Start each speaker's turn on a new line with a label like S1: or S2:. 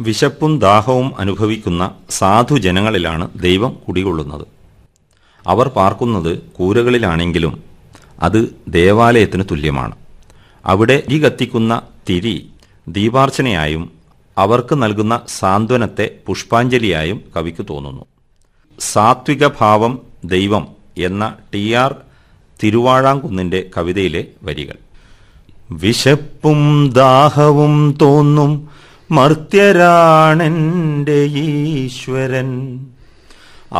S1: വിശപ്പും ദാഹവും അനുഭവിക്കുന്ന സാധുജനങ്ങളിലാണ് ദൈവം കുടികൊള്ളുന്നത് അവർ പാർക്കുന്നത് കൂരകളിലാണെങ്കിലും അത് ദേവാലയത്തിന് തുല്യമാണ് അവിടെ ഈ കത്തിക്കുന്ന തിരി ദീപാർച്ചനയായും അവർക്ക് നൽകുന്ന സാന്ത്വനത്തെ പുഷ്പാഞ്ജലിയായും കവിക്ക് തോന്നുന്നു സാത്വിക ഭാവം ദൈവം എന്ന ടി ആർ തിരുവാഴാംകുന്നിന്റെ കവിതയിലെ വരികൾ വിശപ്പും ദാഹവും തോന്നും മർത്യരാണെന്റെ ഈശ്വരൻ